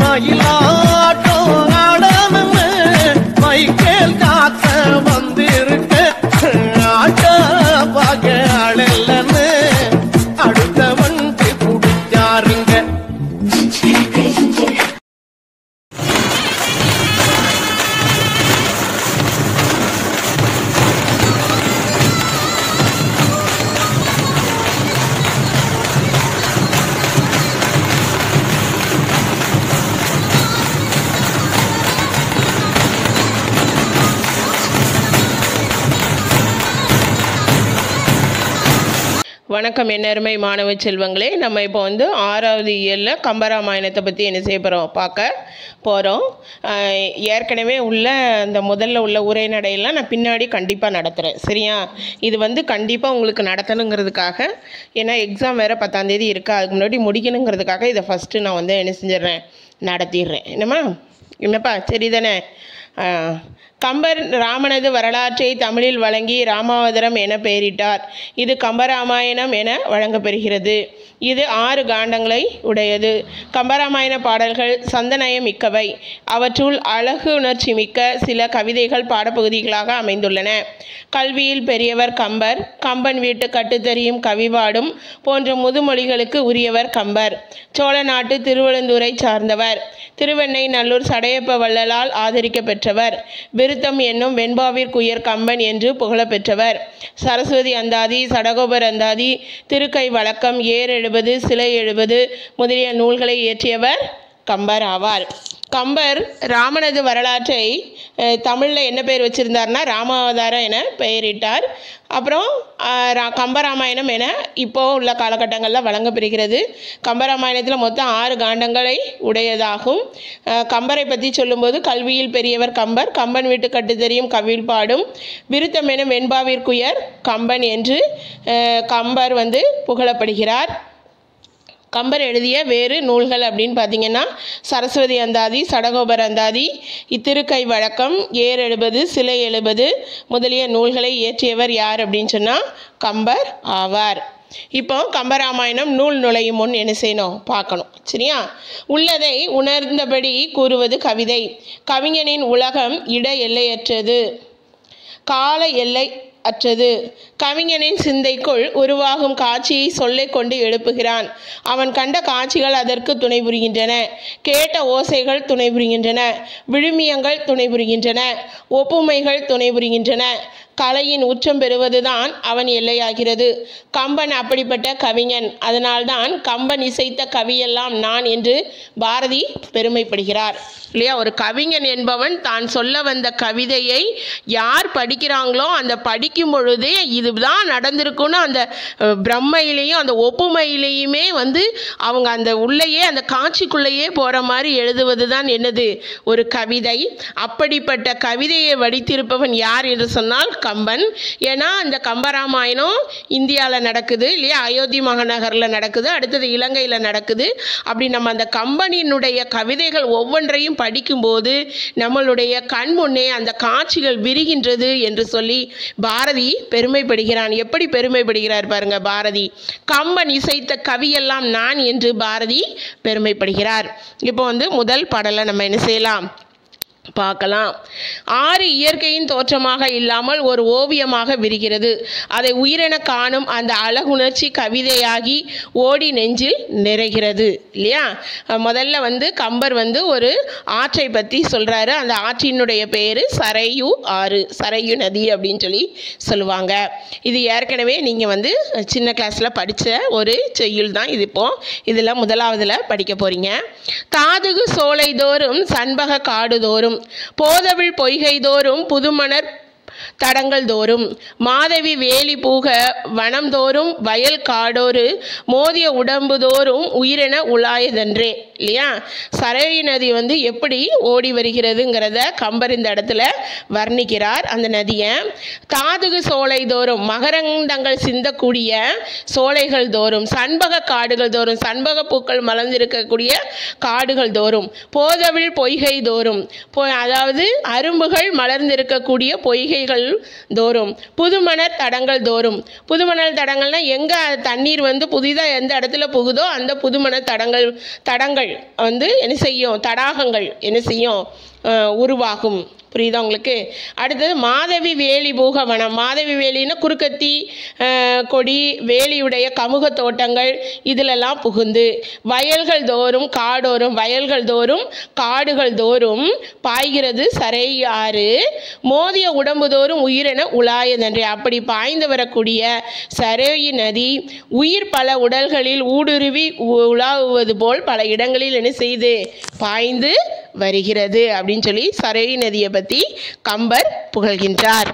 மயிலாட்டம் ஆடணும்னு மைக்கேல் காத்த வந்திருக்க ஆட்ட பாக்க ஆளல்லன்னு அடுத்தவன்க்கு குடிச்சாருங்க வணக்கம் என்னருமை மாணவ செல்வங்களே நம்ம இப்போ வந்து ஆறாவது இயலில் கம்பராமாயணத்தை பற்றி என்ன செய்ய போகிறோம் பார்க்க போகிறோம் ஏற்கனவே உள்ள அந்த முதல்ல உள்ள உரைநடையெல்லாம் நான் பின்னாடி கண்டிப்பாக நடத்துகிறேன் சரியா இது வந்து கண்டிப்பாக உங்களுக்கு நடத்தணுங்கிறதுக்காக ஏன்னா எக்ஸாம் வேறு பத்தாந்தேதி இருக்கா அதுக்கு முன்னாடி முடிக்கணுங்கிறதுக்காக இதை ஃபஸ்ட்டு நான் வந்து என்ன செஞ்சிடுறேன் நடத்திடுறேன் என்னம்மா என்னப்பா சரிதானே ஆ, கம்பர் ராமனது வரலாற்றை தமிழில் வழங்கி ராமாவதரம் என பெயரிட்டார் இது கம்பராமாயணம் என வழங்கப்பெறுகிறது இது ஆறு காண்டங்களை உடையது கம்பராமாயண பாடல்கள் சந்தநயம் மிக்கவை அவற்றுள் அழகு உணர்ச்சி மிக்க சில கவிதைகள் பாடப்பகுதிகளாக அமைந்துள்ளன கல்வியில் பெரியவர் கம்பர் கம்பன் வீட்டு கட்டுத்தறியும் கவிபாடும் போன்ற முதுமொழிகளுக்கு உரியவர் கம்பர் சோழ நாட்டு திருவழுந்தூரை சார்ந்தவர் திருவெண்ணை நல்லூர் சடையப்ப வள்ளலால் ஆதரிக்க பெற்றவர் விருத்தம் என்னும் வெண்பாவிற்குயர் கம்பன் என்று புகழப் பெற்றவர் சரஸ்வதி அந்தாதி சடகோபர் அந்தாதி திருக்கை வழக்கம் ஏர் எழுபது சிலை எழுபது முதலிய நூல்களை இயற்றியவர் கம்பர் ஆவார் கம்பர் ராமனது வரலாற்றை தமிழில் என்ன பெயர் வச்சுருந்தார்னா ராமாவதாரம் என பெயரிட்டார் அப்புறம் அஹ், ரா- கம்பராமாயணம் என இப்போ உள்ள காலகட்டங்களில் வழங்கப்பெறுகிறது கம்பராமாயணத்தில் மொத்தம் ஆறு காண்டங்களை உடையதாகும் அஹ், கம்பரை பற்றி சொல்லும்போது கல்வியில் பெரியவர் கம்பர் கம்பன் வீட்டு கட்டு தெரியும் கவிழ் பாடும் விருத்தம் என வெண்பாவிற்குயர் கம்பன் என்று அஹ், கம்பர் வந்து புகழப்படுகிறார் கம்பர் எழுதிய வேறு நூல்கள் அப்படின்னு பார்த்தீங்கன்னா சரஸ்வதி அந்தாதி சடகோபர் அந்தாதி இத்திருக்கை வழக்கம் ஏர் எழுபது சிலை எழுபது முதலிய நூல்களை இயற்றியவர் யார் அப்படின்னு சொன்னால் கம்பர் ஆவார் இப்போ கம்பராமாயணம் நூல் நுழையும் முன் என்ன செய்யணும் பார்க்கணும் சரியா உள்ளதை உணர்ந்தபடி கூறுவது கவிதை கவிஞனின் உலகம் இட எல்லையற்றது கால எல்லை அற்றது கவிஞனின் சிந்தைக்குள் உருவாகும் காட்சியை சொல்லிக் கொண்டு எழுப்புகிறான் அவன் கண்ட காட்சிகள் அதற்கு துணை புரிகின்றன கேட்ட ஓசைகள் துணை புரிகின்றன விழுமியங்கள் துணை புரிகின்றன ஒப்புமைகள் துணை புரிகின்றன கலையின் உச்சம் பெறுவதுதான் அவன் எல்லையாகிறது கம்பன் அப்படிப்பட்ட கவிஞன் அதனால்தான் கம்பன் இசைத்த கவியெல்லாம் நான் என்று பாரதி பெருமைப்படுகிறார் இல்லையா ஒரு கவிஞன் என்பவன் தான் சொல்ல வந்த கவிதையை யார் படிக்கிறாங்களோ அந்த படிக்கும் பொழுதே இதுதான் நடந்திருக்குன்னு அந்த அஹ், பிரம்மையிலையும் அந்த ஒப்புமையிலையுமே வந்து அவங்க அந்த உள்ளேயே அந்த காட்சிக்குள்ளேயே போகிற மாதிரி எழுதுவது தான் என்னது ஒரு கவிதை அப்படிப்பட்ட கவிதையை வடித்திருப்பவன் யார் என்று சொன்னால் கம்பன் ஏன்னா இந்த கம்பராமாயணம் இந்தியாவில் நடக்குது இல்லையா அயோத்தி மகாநகரில் நடக்குது அடுத்தது இலங்கையில் நடக்குது அப்படி நம்ம அந்த கம்பனினுடைய கவிதைகள் ஒவ்வொன்றையும் படிக்கும்போது நம்மளுடைய கண் முன்னே அந்த காட்சிகள் விரிகின்றது என்று சொல்லி பாரதி பெருமைப்படுகிறான் எப்படி பெருமைப்படுகிறார் பாருங்க பாரதி கம்பன் இசைத்த கவியெல்லாம் நான் என்று பாரதி பெருமைப்படுகிறார் இப்போ வந்து முதல் பாடலை நம்ம என்ன செய்யலாம் பார்க்கலாம் ஆறு இயற்கையின் தோற்றமாக இல்லாமல் ஒரு ஓவியமாக விரிகிறது அதை உயிரென காணும் அந்த அழகுணர்ச்சி கவிதையாகி ஓடி நெஞ்சில் நிறைகிறது இல்லையா அஹ் முதல்ல வந்து கம்பர் வந்து ஒரு ஆற்றை பற்றி சொல்கிறாரு அந்த ஆற்றினுடைய பேர் சரையு ஆறு சரையு நதி அப்படின்னு சொல்லி சொல்லுவாங்க இது ஏற்கனவே நீங்கள் வந்து சின்ன கிளாஸில் படித்த ஒரு செய்யுள் தான் இது இப்போ இதில் முதலாவதுல படிக்க போகிறீங்க தாதுகு சோலை தோறும் சண்பக காடு தோறும் போதவிழ் பொய்கை தோறும் புதுமணர் தடங்கள் தோறும் மாதவி வேலி பூக வனம் தோறும் வயல் காடோறு மோதிய உடம்பு தோறும் உயிரென உலாயதன்றே இல்லையா சரையு நதி வந்து எப்படி ஓடி வருகிறதுங்கிறத கம்பர் இந்த இடத்துல வர்ணிக்கிறார் அந்த நதியை தாதுகு சோலை தோறும் மகரந்தங்கள் சிந்தக்கூடிய சோலைகள் தோறும் சண்பக காடுகள் தோறும் சண்பக பூக்கள் மலர்ந்திருக்கக்கூடிய காடுகள் தோறும் போதவிழ் பொய்கை தோறும் பொ- அதாவது அரும்புகள் மலர்ந்திருக்கக்கூடிய பொய்கைகள் வயல்கள் தோறும் புதுமணல் தடங்கள் தோறும் புதுமணல் தடங்கள்னா எங்கே தண்ணீர் வந்து புதிதாக எந்த இடத்துல புகுதோ அந்த புதுமணல் தடங்கள் தடங்கள் வந்து என்ன செய்யும் தடாகங்கள் என்ன செய்யும் அஹ், உருவாகும் புரியுதா உங்களுக்கு அடுத்தது மாதவி வேலி பூகவனம் மாதவி வேலின்னா குறுக்கத்தி அஹ், கொடி வேலியுடைய கமுக தோட்டங்கள் இதிலெல்லாம் புகுந்து வயல்கள் தோறும் காடோறும் வயல்கள் தோறும் காடுகள் தோறும் பாய்கிறது சரை ஆறு மோதிய உடம்பு தோறும் உயிரென உலாயதன்றே அப்படி பாய்ந்து வரக்கூடிய சரையு நதி உயிர் பல உடல்களில் ஊடுருவி உலாவுவது போல் பல இடங்களில் என்ன செய்து பாய்ந்து வருகிறது அப்படின்னு சொல்லி சரை நதியை பற்றி கம்பர் புகழ்கின்றார்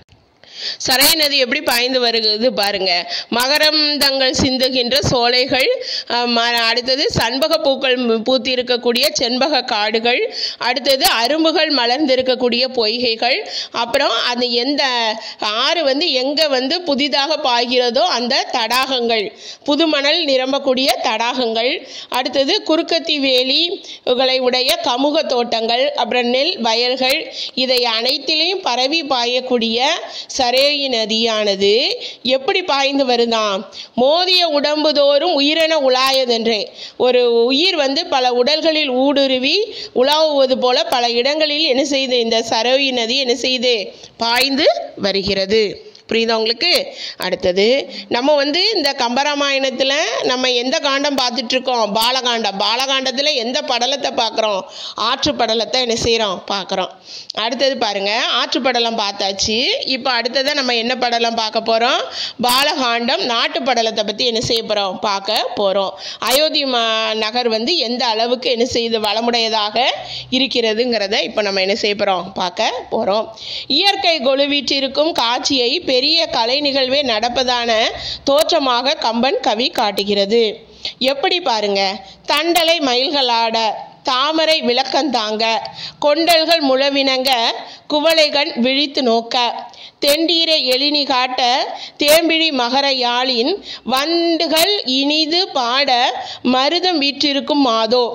சரை நதி எப்படி பாய்ந்து வருகிறது பாருங்க மகரந்தங்கள் சிந்துகின்ற சோலைகள் அஹ், ம- அடுத்தது சண்பக பூக்கள் மு- பூத்திருக்கக்கூடிய செண்பக காடுகள் அடுத்தது அரும்புகள் மலர்ந்திருக்கக்கூடிய பொய்கைகள் அப்புறம் அது எந்த ஆறு வந்து எங்கே வந்து புதிதாக பாய்கிறதோ அந்த தடாகங்கள் புதுமணல் நிரம்பக்கூடிய தடாகங்கள் அடுத்தது குறுக்கத்தி வேலிகளை உடைய கமுக தோட்டங்கள் அப்புறம் நெல் வயல்கள் இதை அனைத்திலையும் பரவி பாயக்கூடிய சரேயி நதியானது எப்படி பாய்ந்து வருதாம் மோதிய உடம்பு தோறும் உயிரென உலாயதென்றே ஒரு உயிர் வந்து பல உடல்களில் ஊடுருவி உலாவுவது போல பல இடங்களில் என்ன செய்து இந்த சரோயி நதி என்ன செய்து பாய்ந்து வருகிறது புரியுதா உங்களுக்கு அடுத்தது நம்ம வந்து இந்த கம்பராமாயணத்தில் நம்ம எந்த காண்டம் பார்த்துட்டு இருக்கோம் பாலகாண்டம் பாலகாண்டத்தில் எந்த படலத்தை பார்க்குறோம் ஆற்று படலத்தை என்ன செய்கிறோம் பார்க்குறோம் அடுத்தது பாருங்க ஆற்று படலம் பார்த்தாச்சு இப்போ அடுத்ததை நம்ம என்ன படலம் பார்க்க போகிறோம் பாலகாண்டம் நாட்டு படலத்தை பற்றி என்ன செய்ய போகிறோம் பார்க்க போகிறோம் அயோத்தி ம நகர் வந்து எந்த அளவுக்கு என்ன செய்யுது வளமுடையதாக இருக்கிறதுங்கிறத இப்போ நம்ம என்ன செய்ய போகிறோம் பார்க்க போகிறோம் இயற்கை கொலுவீற்றிருக்கும் காட்சியை பெரிய கலை நிகழ்வே நடப்பதான தோற்றமாக கம்பன் கவி காட்டுகிறது எப்படி பாருங்க தண்டலை மயில்களாட தாமரை விளக்கந்தாங்க கொண்டல்கள் முழவினங்க குவளைகண் விழித்து நோக்க தெண்டீரை எழினி காட்ட தேம்பிழி மகர யாழின் வண்டுகள் இனிது பாட மருதம் வீற்றிருக்கும் மாதோ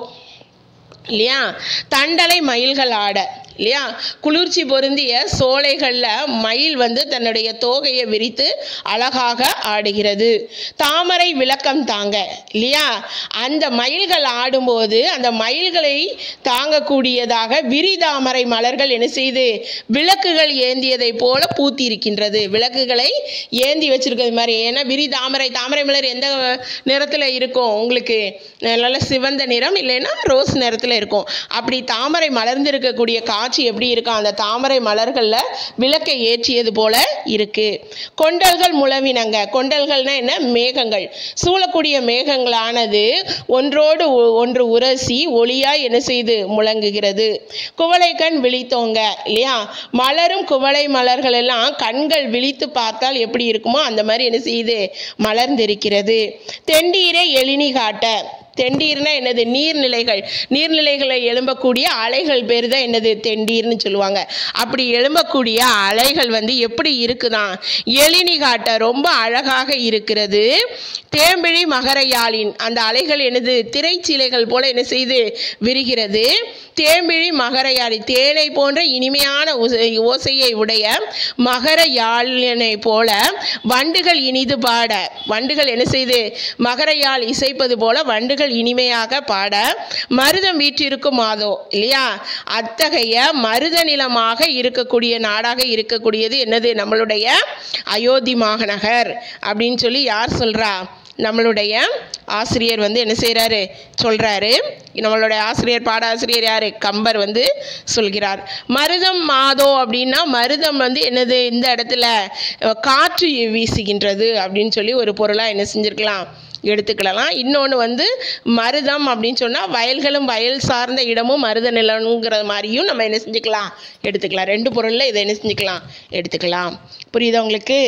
இல்லையா தண்டலை மயில்கள் ஆட இல்லையா குளிர்ச்சி பொருந்திய சோலைகளில் மயில் வந்து தன்னுடைய தோகையை விரித்து அழகாக ஆடுகிறது தாமரை விளக்கம் தாங்க இல்லையா அந்த மயில்கள் ஆடும்போது அந்த மயில்களை தாங்கக்கூடியதாக விரிதாமரை மலர்கள் என்ன செய்து விளக்குகள் ஏந்தியதை போல பூத்தி இருக்கின்றது விளக்குகளை ஏந்தி வச்சிருக்கிறது மாதிரி ஏன்னா விரி தாமரை தாமரை மலர் எந்த நிறத்தில் இருக்கும் உங்களுக்கு அஹ் நல்ல சிவந்த நிறம் இல்லைன்னா ரோஸ் நிறத்தில் இருக்கும் அப்படி தாமரை மலர்ந்திருக்கக்கூடிய காட்சி எப்படி இருக்கும் அந்த தாமரை மலர்களில் விளக்கை ஏற்றியது போல இருக்கு கொண்டல்கள் முழவினங்க கொண்டல்கள்னா என்ன மேகங்கள் சூழக்கூடிய மேகங்களானது ஒன்றோடு ஒ- ஒன்று உரசி ஒளியாய் என்ன செய்து முழங்குகிறது குவளைக்கண் விழித்தோங்க இல்லையா மலரும் குவளை மலர்கள் எல்லாம் கண்கள் விழித்து பார்த்தால் எப்படி இருக்குமோ அந்த மாதிரி என்ன செய்யுது மலர்ந்திருக்கிறது தெண்டீரை எழினி காட்ட தெண்டீர்னா என்னது நீர்நிலைகள் நீர்நிலைகளை எழும்பக்கூடிய அலைகள் பேர் தான் என்னது தெண்டீர்னு சொல்லுவாங்க அப்படி எழும்பக்கூடிய அலைகள் வந்து எப்படி இருக்குதான் எழினி காட்ட ரொம்ப அழகாக இருக்கிறது தேம்பிழி மகரையாளின் அந்த அலைகள் என்னது திரைச்சீலைகள் போல என்ன செய்து விரிகிறது தேம்பிழி மகரையாளி தேனை போன்ற இனிமையான ஓசை- ஓசையை உடைய மகர யாழினை போல வண்டுகள் இனிது பாட வண்டுகள் என்ன செய்து மகர யாழ் இசைப்பது போல வண்டுகள் இனிமையாக பாட மருதம் வீற்றிருக்கும் மாதோ இல்லையா அத்தகைய மருத நிலமாக இருக்கக்கூடிய நாடாக இருக்கக்கூடியது என்னது நம்மளுடைய அயோத்தி மாநகர் அப்படின்னு சொல்லி யார் சொல்றா நம்மளுடைய ஆசிரியர் வந்து என்ன செய்கிறாரு சொல்கிறாரு நம்மளுடைய ஆசிரியர் பாடாசிரியர் யார் கம்பர் வந்து சொல்கிறார் மருதம் மாதோ அப்படின்னா மருதம் வந்து என்னது இந்த இடத்துல அஹ், காற்று வீசுகின்றது அப்படின்னு சொல்லி ஒரு பொருளாக என்ன செஞ்சுருக்கலாம் எடுத்துக்கிடலாம் இன்னொன்று வந்து மருதம் அப்படின்னு சொன்னால் வயல்களும் வயல் சார்ந்த இடமும் மருத நிலங்கிற மாதிரியும் நம்ம என்ன செஞ்சுக்கலாம் எடுத்துக்கலாம் ரெண்டு பொருளில் இதை என்ன செஞ்சுக்கலாம் எடுத்துக்கலாம் புரியுதா உங்களுக்கு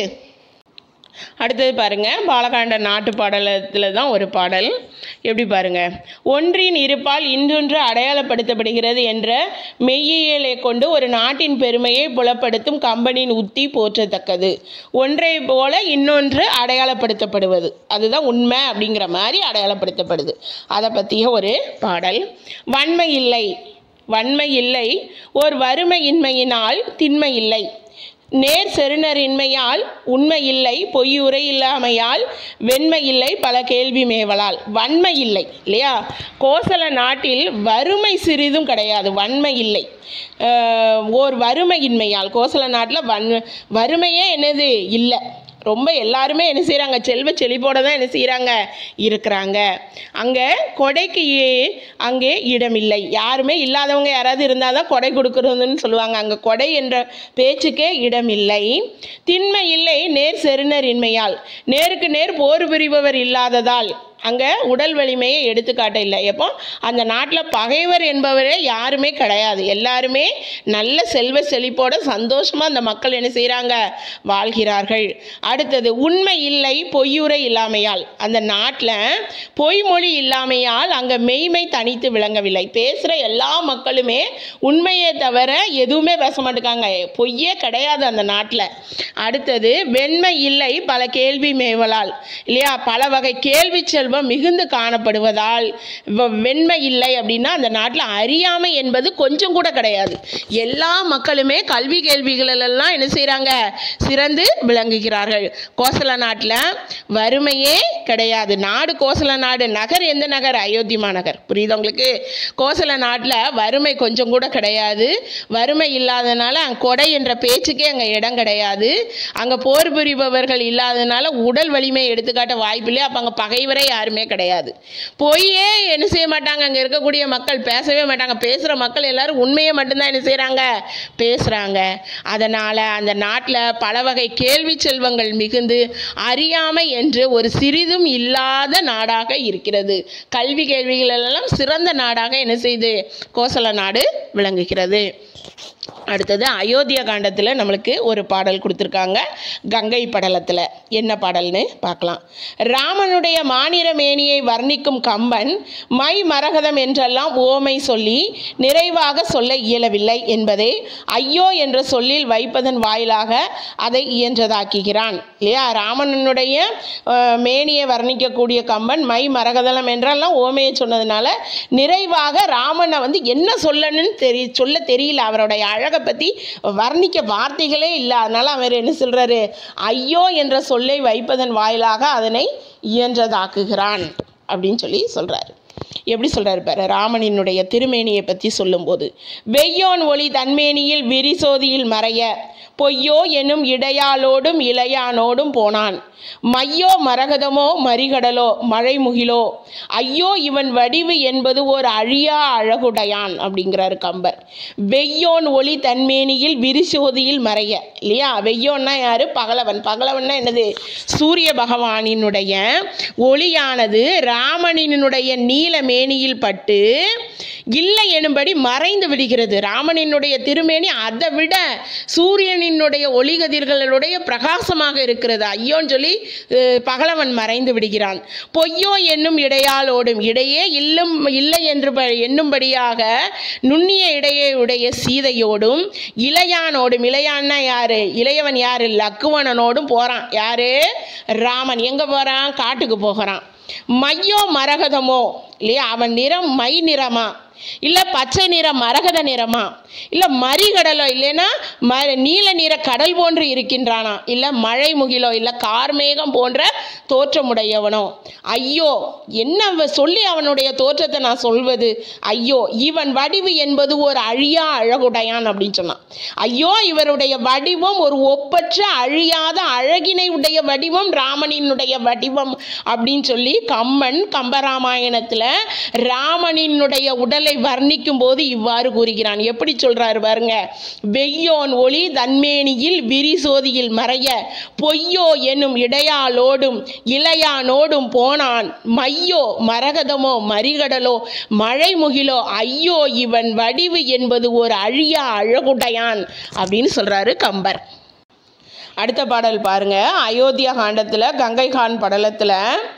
அடுத்தது பாருங்க பாலகாண்ட நாட்டு பாடலத்தில் தான் ஒரு பாடல் எப்படி பாருங்க ஒன்றின் இருப்பால் இன்றொன்று அடையாளப்படுத்தப்படுகிறது என்ற மெய்யியலை கொண்டு ஒரு நாட்டின் பெருமையை புலப்படுத்தும் கம்பனின் உத்தி போற்றத்தக்கது ஒன்றை போல இன்னொன்று அடையாளப்படுத்தப்படுவது அதுதான் உண்மை அப்படிங்கிற மாதிரி அடையாளப்படுத்தப்படுது அதை பற்றிய ஒரு பாடல் வன்மை இல்லை வன்மை இல்லை ஓர் வறுமையின்மையினால் திண்மை இல்லை நேர் செருணரின்மையால் உண்மை இல்லை பொய்யுரை இல்லாமையால் வெண்மை இல்லை பல கேள்வி மேவலால் வன்மை இல்லை இல்லையா கோசல நாட்டில் வறுமை சிறிதும் கிடையாது வன்மை இல்லை அஹ், ஓர் வறுமையின்மையால் கோசல நாட்டில் வன் வறுமையே என்னது இல்லை ரொம்ப எல்லாருமே என்ன செய்கிறாங்க செல்வ செழிப்போட தான் என்ன செய்கிறாங்க இருக்கிறாங்க அங்கே கொடைக்கு ஏ- அங்கே இடமில்லை யாருமே இல்லாதவங்க யாராவது இருந்தால் தான் கொடை கொடுக்குறதுன்னு சொல்லுவாங்க அங்கே கொடை என்ற பேச்சுக்கே இடமில்லை திண்மை இல்லை நேர் செருணர் இன்மையால் நேருக்கு நேர் போர் புரிபவர் இல்லாததால் அங்கே உடல் வலிமையை எடுத்துக்காட்ட இல்லை எப்போ அந்த நாட்டில் பகைவர் என்பவரே யாருமே கிடையாது எல்லாருமே நல்ல செல்வ செழிப்போட சந்தோஷமாக அந்த மக்கள் என்ன செய்கிறாங்க வாழ்கிறார்கள் அடுத்தது உண்மை இல்லை பொய்யுரை இல்லாமையால் அந்த நாட்டில் பொய்மொழி இல்லாமையால் அங்கே மெய்மை தனித்து விளங்கவில்லை பேசுகிற எல்லா மக்களுமே உண்மையை தவிர எதுவுமே பேச மாட்டேங்காங்க பொய்யே கிடையாது அந்த நாட்டில் அடுத்தது வெண்மை இல்லை பல கேள்வி மேவலால் இல்லையா பல வகை கேள்வி செல்வம் மிகுந்து காணப்படுவதால் வ- வெண்மை இல்லை அப்படின்னா அந்த நாட்டில் அறியாமை என்பது கொஞ்சம் கூட கிடையாது எல்லா மக்களுமே கல்வி கேள்விகளெல்லாம் என்ன செய்கிறாங்க சிறந்து விளங்குகிறார்கள் கோசல நாட்டில் வறுமையே கிடையாது நாடு கோசல நாடு நகர் எந்த நகர் அயோத்தி மாநகர் புரியுது உங்களுக்கு கோசல நாட்டில் வறுமை கொஞ்சம் கூட கிடையாது வறுமை இல்லாதனால அங்க கொடை என்ற பேச்சுக்கே அங்கே இடம் கிடையாது அங்கே போர் புரிபவர்கள் இல்லாதனால உடல் வலிமை எடுத்துக்காட்ட வாய்ப்பில்லை அப்போ அங்கே பகைவரே யாருமே கிடையாது பொய்யே என்ன செய்ய மாட்டாங்க அங்கே இருக்கக்கூடிய மக்கள் பேசவே மாட்டாங்க பேசுகிற மக்கள் எல்லாரும் உண்மையை மட்டும்தான் என்ன செய்கிறாங்க பேசுகிறாங்க அதனால் அந்த நாட்டில் பல வகை கேள்வி செல்வங்கள் மிகுந்து அறியாமை என்று ஒரு சிறிதும் இல்லாத நாடாக இருக்கிறது கல்வி கேள்விகள் எல்லாம் சிறந்த நாடாக என்ன செய்து கோசல நாடு விளங்குகிறது அடுத்தது அயோத்திய காண்டத்தில் நம்மளுக்கு ஒரு பாடல் கொடுத்துருக்காங்க கங்கை படலத்தில் என்ன பாடல்னு பார்க்கலாம் ராமனுடைய மானிட மேனியை வர்ணிக்கும் கம்பன் மை மரகதம் என்றெல்லாம் ஓமை சொல்லி நிறைவாக சொல்ல இயலவில்லை என்பதை ஐயோ என்ற சொல்லில் வைப்பதன் வாயிலாக அதை இயன்றதாக்குகிறான் இல்லையா ராமனுடைய அஹ், மேனியை வர்ணிக்கக்கூடிய கம்பன் மை மரகதலம் என்றெல்லாம் ஓமையை சொன்னதுனால நிறைவாக ராமனை வந்து என்ன சொல்லணும்னு தெரி சொல்ல தெரியல அவருடைய அழகை பற்றி வர்ணிக்க வார்த்தைகளே இல்லை அதனால் அவர் என்ன சொல்கிறாரு ஐயோ என்ற சொல்லை வைப்பதன் வாயிலாக அதனை இயன்றதாக்குகிறான் அப்படின்னு சொல்லி சொல்கிறாரு எப்படி சொல்றாரு பாரு ராமனினுடைய திருமேனியை பற்றி சொல்லும்போது வெய்யோன் ஒளி தன்மேனியில் விரிசோதியில் மறைய பொய்யோ எனும் இடையாளோடும் இளையானோடும் போனான் மையோ மரகதமோ மறிகடலோ மழைமுகிலோ ஐயோ இவன் வடிவு என்பது ஒரு அழியா அழகுடையான் அப்படிங்கிறாரு கம்பர் வெய்யோன் ஒளி தன்மேனியில் விரிசோதியில் மறைய இல்லையா வெய்யோன்னா யாரு பகலவன் பகலவன்னா என்னது சூரிய பகவானினுடைய ஒளியானது ராமனினுடைய நீல மேனியில் பட்டு இல்லை எனும்படி மறைந்து விடுகிறது ராமனினுடைய திருமேனி அதை விட சூரியனினுடைய ஒளிகதிர்களுடைய பிரகாசமாக இருக்கிறது ஐயோன்னு சொல்லி அஹ், பகலவன் மறைந்து விடுகிறான் பொய்யோ என்னும் இடையால் ஓடும் இடையே இல்லும் இல்லை என்று ப- எண்ணும்படியாக நுண்ணிய இடையே உடைய சீதையோடும் இளையானோடும் இளையான்னா யாரு இளையவன் யாரு லக்குவனனோடும் போறான் யாரு ராமன் எங்க போறான் காட்டுக்கு போகிறான் மையோ மரகதமோ இல்லையா அவன் நிறம் மை நிறமா இல்லை பச்சை நிறம் மரகத நிறமா இல்லை மறிகடலோ இல்லைன்னா ம நீல நிற கடல் போன்று இருக்கின்றானா இல்லை மழை முகிலோ இல்லை கார்மேகம் போன்ற தோற்றமுடையவனோ ஐயோ என்ன அவ- சொல்லி அவனுடைய தோற்றத்தை நான் சொல்வது ஐயோ இவன் வடிவு என்பது ஒரு அழியா அழகுடையான் அப்படின்னு சொன்னான் ஐயோ இவருடைய வடிவம் ஒரு ஒப்பற்ற அழியாத அழகினை உடைய வடிவம் ராமனினுடைய வடிவம் அப்படின்னு சொல்லி கம்பன் கம்பராமாயணத்தில் ராமனினுடைய உடலை வர்ணிக்கும் போது இவ்வாறு கூறுகிறான் எப்படி சொல்றாரு பாருங்க வெய்யோன் ஒளி தன்மேனியில் விரிசோதியில் மறைய பொய்யோ என்னும் இடையாளோடும் இளையானோடும் போனான் மையோ மரகதமோ மறிகடலோ மழைமுகிலோ ஐயோ இவன் வடிவு என்பது ஒரு அழியா அழகுடையான் அப்படின்னு சொல்றாரு கம்பர் அடுத்த பாடல் பாருங்க அயோத்தியா காண்டத்தில் கங்கை கான் படலத்தில்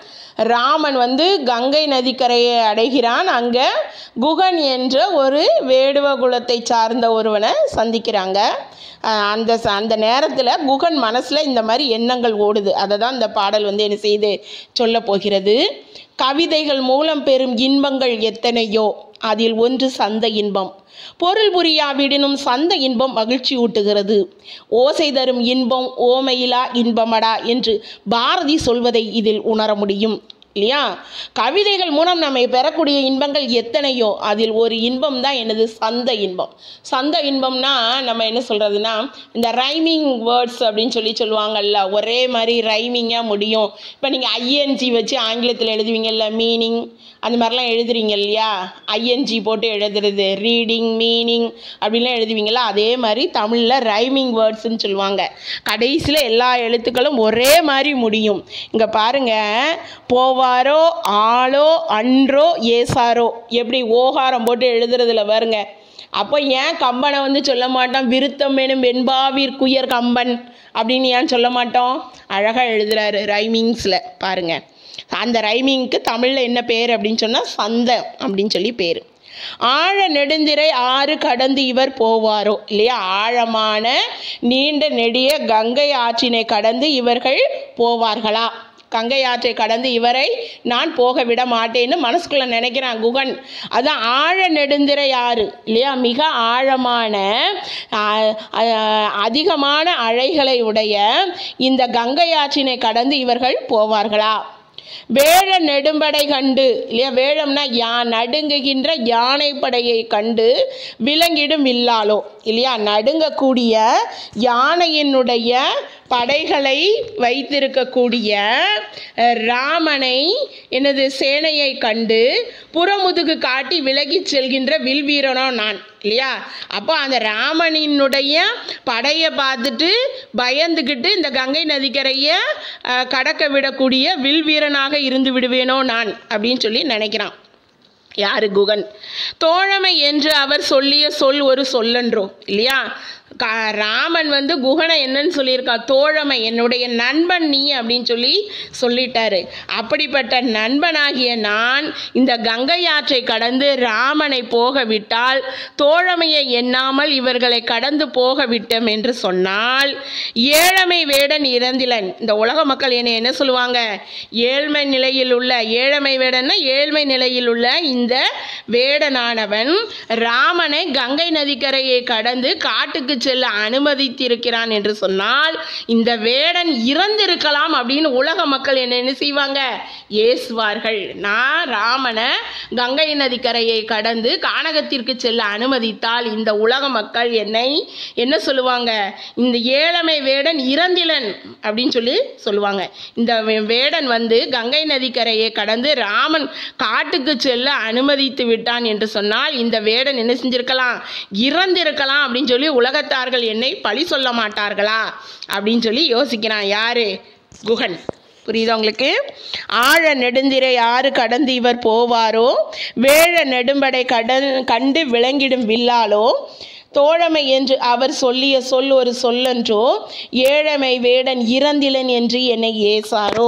ராமன் வந்து கங்கை நதிக்கரையை அடைகிறான் அங்கே குகன் என்ற ஒரு வேடுவ குலத்தை சார்ந்த ஒருவனை சந்திக்கிறாங்க அஹ் அந்த ச- அந்த நேரத்தில் குகன் மனசில் இந்த மாதிரி எண்ணங்கள் ஓடுது அதை தான் இந்த பாடல் வந்து என்ன செய்து சொல்ல போகிறது கவிதைகள் மூலம் பெறும் இன்பங்கள் எத்தனையோ அதில் ஒன்று சந்த இன்பம் பொருள் புரியாவிடினும் சந்த இன்பம் மகிழ்ச்சி ஊட்டுகிறது ஓசை தரும் இன்பம் ஓமையிலா இன்பமடா என்று பாரதி சொல்வதை இதில் உணர முடியும் இல்லையா கவிதைகள் மூலம் நம்ம பெறக்கூடிய இன்பங்கள் எத்தனையோ அதில் ஒரு இன்பம் தான் எனது சந்த இன்பம் சந்த இன்பம்னா நம்ம என்ன சொல்கிறதுனா இந்த ரைமிங் வேர்ட்ஸ் அப்படின்னு சொல்லி சொல்லுவாங்கல்ல ஒரே மாதிரி ரைமிங்காக முடியும் இப்போ நீங்கள் ஐஎன்ஜி வச்சு ஆங்கிலத்தில் எழுதுவீங்கல்ல மீனிங் அந்த மாதிரிலாம் எழுதுறீங்க இல்லையா ஐஎன்ஜி போட்டு எழுதுறது ரீடிங் மீனிங் அப்படின்லாம் எழுதுவீங்களா அதே மாதிரி தமிழில் ரைமிங் வேர்ட்ஸ்ன்னு சொல்லுவாங்க கடைசியில் எல்லா எழுத்துக்களும் ஒரே மாதிரி முடியும் இங்கே பாருங்க போவாரோ ஆளோ அன்றோ ஏசாரோ எப்படி ஓகாரம் போட்டு எழுதுறதுல பாருங்க அப்போ ஏன் கம்பனை வந்து சொல்ல மாட்டோம் விருத்தம் எனும் வெண்பாவிற்குயர் கம்பன் அப்படின்னு ஏன் சொல்ல மாட்டோம் அழகாக எழுதுறாரு ரைமிங்ஸில் பாருங்க அந்த ரைமிங்க்கு தமிழில் என்ன பேர் அப்படின்னு சொன்னால் சந்தம் அப்படின்னு சொல்லி பேர் ஆழ நெடுந்திரை ஆறு கடந்து இவர் போவாரோ இல்லையா ஆழமான நீண்ட நெடிய கங்கை ஆற்றினை கடந்து இவர்கள் போவார்களா கங்கை ஆற்றை கடந்து இவரை நான் போக விட மாட்டேன்னு மனசுக்குள்ள நினைக்கிறான் குகன் அதான் ஆழ நெடுந்திரை ஆறு இல்லையா மிக ஆழமான ஆ, ஆ, அதிகமான அலைகளை உடைய இந்த கங்கை ஆற்றினை கடந்து இவர்கள் போவார்களா வேழ நெடும்படை கண்டு இல்லையா வேழம்னா யா நடுங்குகின்ற யானை படையை கண்டு விலங்கிடும் வில்லாலோ இல்லையா நடுங்கக்கூடிய யானையினுடைய படைகளை வைத்திருக்கக்கூடிய அஹ், ராமனை எனது சேனையை கண்டு புறமுதுகு காட்டி விலகிச் செல்கின்ற வில் வீரனோ நான் இல்லையா அப்போ அந்த ராமனினுடைய படையை பார்த்துட்டு பயந்துக்கிட்டு இந்த கங்கை நதிக்கரையை அஹ், கடக்க விடக்கூடிய வில் வீரனாக இருந்து விடுவேனோ நான் அப்படின்னு சொல்லி நினைக்கிறான் யாரு குகன் தோழமை என்று அவர் சொல்லிய சொல் ஒரு சொல்லன்றோ இல்லையா க ராமன் வந்து குகனை என்னன்னு சொல்லியிருக்கா தோழமை என்னுடைய நண்பன் நீ அப்படின்னு சொல்லி சொல்லிட்டாரு அப்படிப்பட்ட நண்பனாகிய நான் இந்த கங்கை ஆற்றை கடந்து ராமனை போக விட்டால் தோழமையை எண்ணாமல் இவர்களை கடந்து போக விட்டோம் என்று சொன்னால் ஏழமை வேடன் இறந்திலன் இந்த உலக மக்கள் என்னை என்ன சொல்லுவாங்க ஏழ்மை நிலையில் உள்ள ஏழமை வேடன்னா ஏழ்மை நிலையில் உள்ள இந்த வேடனானவன் ராமனை கங்கை நதிக்கரையை கடந்து காட்டுக்கு செல்ல அனுமதித்திருக்கிறான் என்று சொன்னால் இந்த வேடன் இறந்திருக்கலாம் அப்படின்னு உலக மக்கள் என்ன என்ன செய்வாங்க ஏசுவார்கள் நான் ராமனை கங்கை நதிக்கரையை கடந்து கானகத்திற்கு செல்ல அனுமதித்தால் இந்த உலக மக்கள் என்னை என்ன சொல்லுவாங்க இந்த ஏழமை வேடன் இறந்திலன் அப்படின்னு சொல்லி சொல்லுவாங்க இந்த வே- வேடன் வந்து கங்கை நதிக்கரையை கடந்து ராமன் காட்டுக்கு செல்ல அனுமதித்து விட்டான் என்று சொன்னால் இந்த வேடன் என்ன செஞ்சிருக்கலாம் இறந்திருக்கலாம் அப்படின்னு சொல்லி உலகத்தார்கள் என்னை பழி சொல்ல மாட்டார்களா அப்படின்னு சொல்லி யோசிக்கிறான் யாரு குகன் புரியுதா உங்களுக்கு ஆழ நெடுந்திரை ஆறு கடந்து இவர் போவாரோ வேழ நெடும்படை கடன் கண்டு விளங்கிடும் வில்லாலோ தோழமை என்று அவர் சொல்லிய சொல் ஒரு சொல்லன்றோ ஏழமை வேடன் இறந்திலன் என்று என்னை ஏசாரோ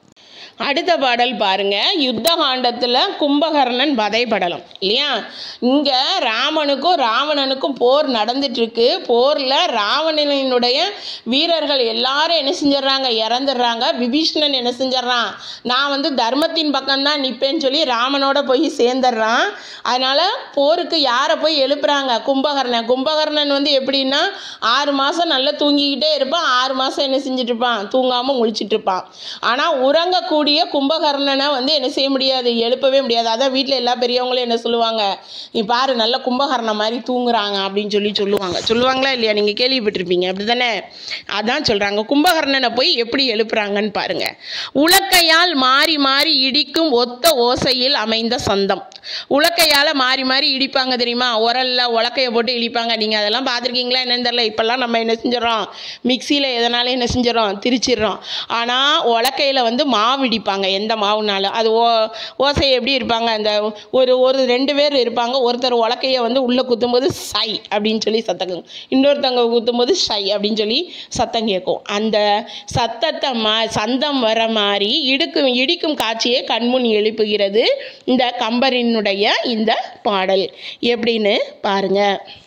அடுத்த பாடல் பாருங்க யுத்த காண்டத்தில் கும்பகர்ணன் வதைபடலம் இல்லையா இங்கே ராமனுக்கும் ராவணனுக்கும் போர் நடந்துட்டு இருக்கு போரில் ராவணனுடைய வீரர்கள் எல்லாரும் என்ன செஞ்சிடறாங்க இறந்துடுறாங்க விபீஷ்ணன் என்ன செஞ்சிடறான் நான் வந்து தர்மத்தின் பக்கம்தான் நிற்பேன்னு சொல்லி ராமனோட போய் சேர்ந்துடுறான் அதனால போருக்கு யாரை போய் எழுப்புறாங்க கும்பகர்ணன் கும்பகர்ணன் வந்து எப்படின்னா ஆறு மாதம் நல்லா தூங்கிக்கிட்டே இருப்பான் ஆறு மாதம் என்ன செஞ்சுட்டு இருப்பான் தூங்காமல் முழிச்சிட்டு இருப்பான் ஆனால் உறங்கக்கூடிய கும்பகர்ணனை வந்து என்ன செய்ய முடியாது எழுப்பவே முடியாது அதான் வீட்டில் எல்லா பெரியவங்களும் என்ன சொல்லுவாங்க நீ பாரு நல்ல கும்பகர்ணன் மாதிரி தூங்குறாங்க அப்படின்னு சொல்லி சொல்லுவாங்க சொல்லுவாங்களா இல்லையா நீங்கள் கேள்விப்பட்டிருப்பீங்க அப்படி தானே அதான் சொல்கிறாங்க கும்பகர்ணனை போய் எப்படி எழுப்புறாங்கன்னு பாருங்க உலக்கையால் மாறி மாறி இடிக்கும் ஒத்த ஓசையில் அமைந்த சந்தம் உலக்கையால் மாறி மாறி இடிப்பாங்க தெரியுமா உரல்ல உலக்கையை போட்டு இடிப்பாங்க நீங்கள் அதெல்லாம் பார்த்துருக்கீங்களா என்னன்னு தெரியல இப்போல்லாம் நம்ம என்ன செஞ்சிடறோம் மிக்சியில் எதனால என்ன செஞ்சிடறோம் திரிச்சிடுறோம் ஆனால் உலக்கையில் வந்து மாவு இடிப்பாங்க எந்த மாவுனாலும் அது ஓ ஓசை எப்படி இருப்பாங்க அந்த ஒரு ஒரு ரெண்டு பேர் இருப்பாங்க ஒருத்தர் உலக்கையை வந்து உள்ளே குத்தும்போது சை அப்படின்னு சொல்லி சத்தம் கேட்கும் இன்னொருத்தவங்க குத்தும்போது சை அப்படின்னு சொல்லி சத்தம் கேட்கும் அந்த சத்தத்தை மா சந்தம் வர மாதிரி இடுக்கும் இடிக்கும் காட்சியை கண்முன் எழுப்புகிறது இந்த கம்பரினுடைய இந்த பாடல் எப்படின்னு பாருங்க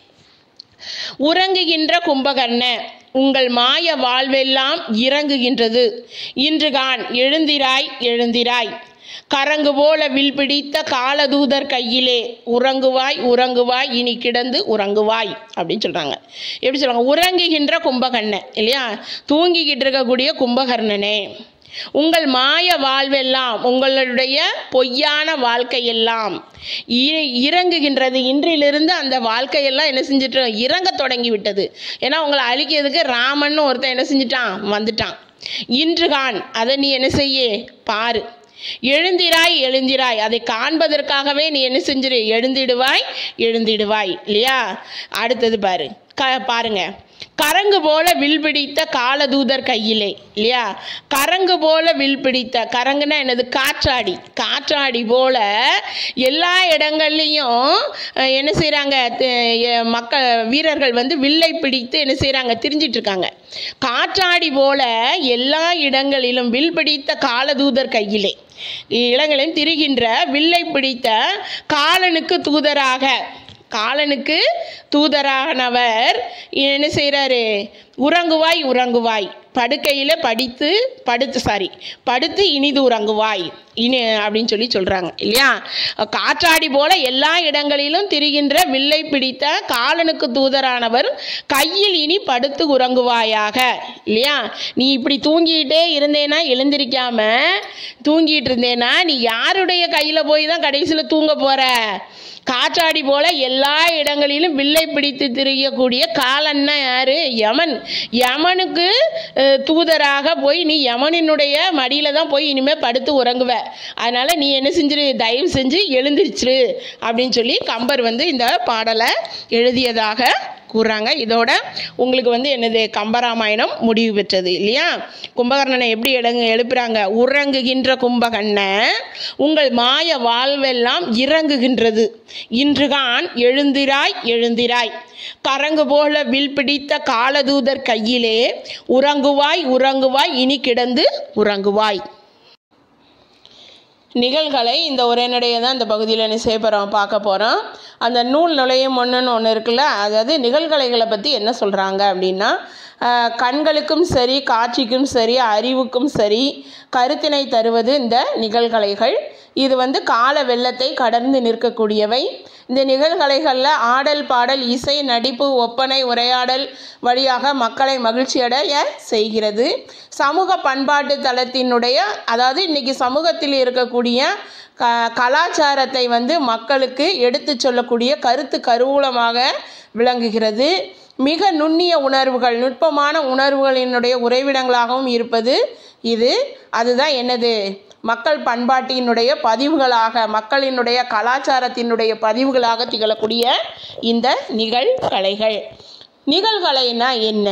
உறங்குகின்ற கும்பகர்ண உங்கள் மாய வாழ்வெல்லாம் இறங்குகின்றது இன்று கான் எழுந்திராய் எழுந்திராய் கரங்கு போல வில் பிடித்த காலதூதர் கையிலே உறங்குவாய் உறங்குவாய் இனி கிடந்து உறங்குவாய் அப்படின்னு சொல்கிறாங்க எப்படி சொல்கிறாங்க உறங்குகின்ற கும்பகர்ணன் இல்லையா தூங்கிக்கிட்டு இருக்கக்கூடிய கும்பகர்ணனே உங்கள் மாய வாழ்வெல்லாம் உங்களுடைய பொய்யான வாழ்க்கையெல்லாம் இ- இறங்குகின்றது இன்றிலிருந்து அந்த வாழ்க்கையெல்லாம் என்ன செஞ்சுட்டு இறங்க தொடங்கி விட்டது ஏன்னா உங்களை அழிக்கிறதுக்கு ராமன் ஒருத்தன் என்ன செஞ்சிட்டான் வந்துட்டான் இன்றுகான் அதை நீ என்ன செய்ய பாரு எழுந்திராய் எழுந்திராய் அதை காண்பதற்காகவே நீ என்ன செஞ்சிரு எழுந்திடுவாய் எழுந்திடுவாய் இல்லையா அடுத்தது பாரு க பாருங்க கரங்கு போல வில் பிடித்த காலதூதர் கையிலே இல்லையா கரங்கு போல வில் பிடித்த கரங்குனா என்னது காற்றாடி காற்றாடி போல எல்லா இடங்கள்லையும் அஹ், என்ன செய்கிறாங்க மக்கள் வீரர்கள் வந்து வில்லை பிடித்து என்ன செய்கிறாங்க திரிஞ்சிட்டு இருக்காங்க காற்றாடி போல எல்லா இடங்களிலும் வில் பிடித்த காலதூதர் கையிலே இடங்களிலும் திரிகின்ற வில்லை பிடித்த காலனுக்கு தூதராக காலனுக்கு தூதரானவர் என்ன செய்கிறாரு உறங்குவாய் உறங்குவாய் படுக்கையில் படித்து படுத்து சாரி படுத்து இனிது உறங்குவாய் இனி அப்படின்னு சொல்லி சொல்கிறாங்க இல்லையா காற்றாடி போல எல்லா இடங்களிலும் திரிகின்ற வில்லை பிடித்த காலனுக்கு தூதரானவர் கையில் இனி படுத்து உறங்குவாயாக இல்லையா நீ இப்படி தூங்கிட்டே இருந்தேன்னா எழுந்திருக்காம தூங்கிட்டு இருந்தேன்னா நீ யாருடைய கையில் போய் தான் கடைசியில் தூங்க போற காற்றாடி போல எல்லா இடங்களிலும் வில்லை பிடித்து திரியக்கூடிய காலன்னா யாரு யமன் யமனுக்கு அஹ், தூதராக போய் நீ யமனினுடைய மடியில தான் போய் இனிமே படுத்து உறங்குவ அதனால நீ என்ன செஞ்சிரு தயவு செஞ்சு எழுந்திருச்சிரு அப்படின்னு சொல்லி கம்பர் வந்து இந்த பாடலை எழுதியதாக கூறுறாங்க இதோட உங்களுக்கு வந்து என்னது கம்பராமாயணம் முடிவு பெற்றது இல்லையா கும்பகர்ணனை எப்படி எழுங்க எழுப்புறாங்க உறங்குகின்ற கும்பகர்ணன் உங்கள் மாய வாழ்வெல்லாம் இறங்குகின்றது இன்றுகான் எழுந்திராய் எழுந்திராய் கரங்கு போல வில் பிடித்த காலதூதர் கையிலே உறங்குவாய் உறங்குவாய் இனி கிடந்து உறங்குவாய் நிகழ்களை இந்த உரைநடையை தான் இந்த பகுதியில் என்ன செய்ய போகிறோம் பார்க்க போகிறோம் அந்த நூல் நுழையும் ஒன்றுன்னு ஒன்று இருக்குல்ல அதாவது நிகழ்கலைகளை பற்றி என்ன சொல்கிறாங்க அப்படின்னா ஆஹ், கண்களுக்கும் சரி காட்சிக்கும் சரி அறிவுக்கும் சரி கருத்தினை தருவது இந்த நிகழ்கலைகள் இது வந்து கால வெள்ளத்தை கடந்து நிற்கக்கூடியவை இந்த நிகழ்கலைகளில் ஆடல் பாடல் இசை நடிப்பு ஒப்பனை உரையாடல் வழியாக மக்களை மகிழ்ச்சியடைய செய்கிறது சமூக பண்பாட்டு தளத்தினுடைய அதாவது இன்னைக்கு சமூகத்தில் இருக்கக்கூடிய க கலாச்சாரத்தை வந்து மக்களுக்கு எடுத்து சொல்லக்கூடிய கருத்து கருவூலமாக விளங்குகிறது மிக நுண்ணிய உணர்வுகள் நுட்பமான உணர்வுகளினுடைய உறைவிடங்களாகவும் இருப்பது இது அதுதான் என்னது மக்கள் பண்பாட்டினுடைய பதிவுகளாக மக்களினுடைய கலாச்சாரத்தினுடைய பதிவுகளாக திகழக்கூடிய இந்த நிகழ்கலைகள் நிகழ்கலைனா என்ன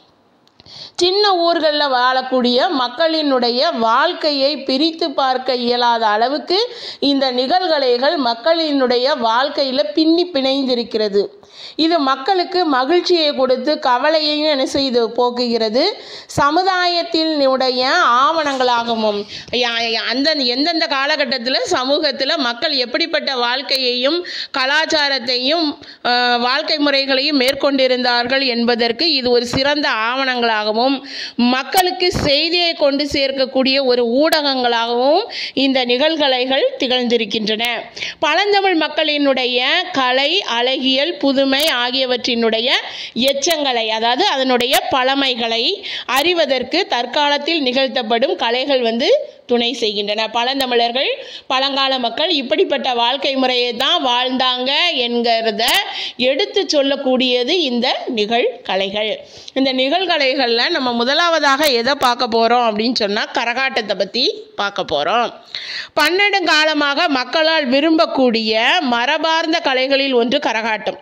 சின்ன ஊர்களில் வாழக்கூடிய மக்களினுடைய வாழ்க்கையை பிரித்து பார்க்க இயலாத அளவுக்கு இந்த நிகழ்கலைகள் மக்களினுடைய வாழ்க்கையில் பின்னி பிணைந்திருக்கிறது இது மக்களுக்கு மகிழ்ச்சியை கொடுத்து கவலையையும் என்ன செய்து போக்குகிறது சமுதாயத்தினுடைய ஆவணங்களாகவும் யா- யா- அந்த எந்தெந்த காலகட்டத்தில் சமூகத்தில் மக்கள் எப்படிப்பட்ட வாழ்க்கையையும் கலாச்சாரத்தையும் அஹ், வாழ்க்கை முறைகளையும் மேற்கொண்டிருந்தார்கள் என்பதற்கு இது ஒரு சிறந்த ஆவணங்களாகவும் மக்களுக்கு செய்தியை கொண்டு சேர்க்கக்கூடிய ஒரு ஊடகங்களாகவும் இந்த நிகழ்கலைகள் திகழ்ந்திருக்கின்றன பழந்தமிழ் மக்களினுடைய கலை அழகியல் புதுமை ஆகியவற்றினுடைய எச்சங்களை அதாவது அதனுடைய பழமைகளை அறிவதற்கு தற்காலத்தில் நிகழ்த்தப்படும் கலைகள் வந்து துணை செய்கின்றன பழந்தமிழர்கள் பழங்கால மக்கள் இப்படிப்பட்ட வாழ்க்கை முறையை தான் வாழ்ந்தாங்க என்கிறத எடுத்து சொல்லக்கூடியது இந்த நிகழ்கலைகள் இந்த நிகழ்கலைகளில் நம்ம முதலாவதாக எதை பார்க்க போகிறோம் அப்படின்னு சொன்னால் கரகாட்டத்தை பற்றி பார்க்க போகிறோம் பன்னெண்டு காலமாக மக்களால் விரும்பக்கூடிய மரபார்ந்த கலைகளில் ஒன்று கரகாட்டம்